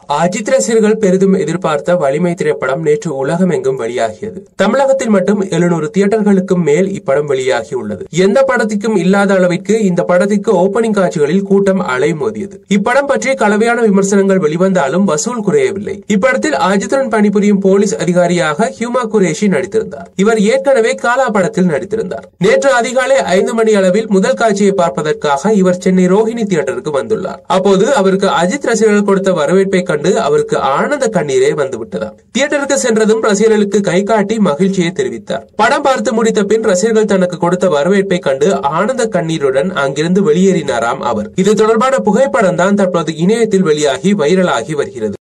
அஜித் ரசிகர்கள் பெரிதும் எதிர்பார்த்த வலிமை திரைப்படம் நேற்று உலகமெங்கும் வெளியாகியது தமிழகத்தில் மட்டும் எழுநூறு தியேட்டர்களுக்கும் மேல் இப்படம் வெளியாகியுள்ளது எந்த படத்துக்கும் இல்லாத அளவிற்கு இந்த படத்திற்கு ஓபனிங் காட்சிகளில் கூட்டம் அலைமோதியது இப்படம் பற்றி கலவையான விமர்சனங்கள் வெளிவந்தாலும் வசூல் குறையவில்லை இப்படத்தில் அஜித்துடன் பணிபுரியும் போலீஸ் அதிகாரியாக ஹியூமா குரேஷி நடித்திருந்தார் இவர் ஏற்கனவே காலா படத்தில் நடித்திருந்தார் நேற்று அதிகாலை ஐந்து மணி அளவில் முதல் காட்சியை பார்ப்பதற்காக இவர் சென்னை ரோஹிணி தியேட்டருக்கு வந்துள்ளார் அப்போது அவருக்கு அஜித் ரசிகர்கள் கொடுத்த வரவேற்பை கண்டு அவருக்கு ஆனந்த கண்ணீரே வந்துவிட்டதாம் தியேட்டருக்கு சென்றதும் ரசிகர்களுக்கு கை காட்டி மகிழ்ச்சியை தெரிவித்தார் படம் பார்த்து முடித்த பின் ரசிகர்கள் தனக்கு கொடுத்த வரவேற்பை கண்டு ஆனந்த கண்ணீருடன் அங்கிருந்து வெளியேறினாராம் அவர் இது தொடர்பான புகைப்படம் தான் தற்போது இணையத்தில் வெளியாகி வைரலாகி வருகிறது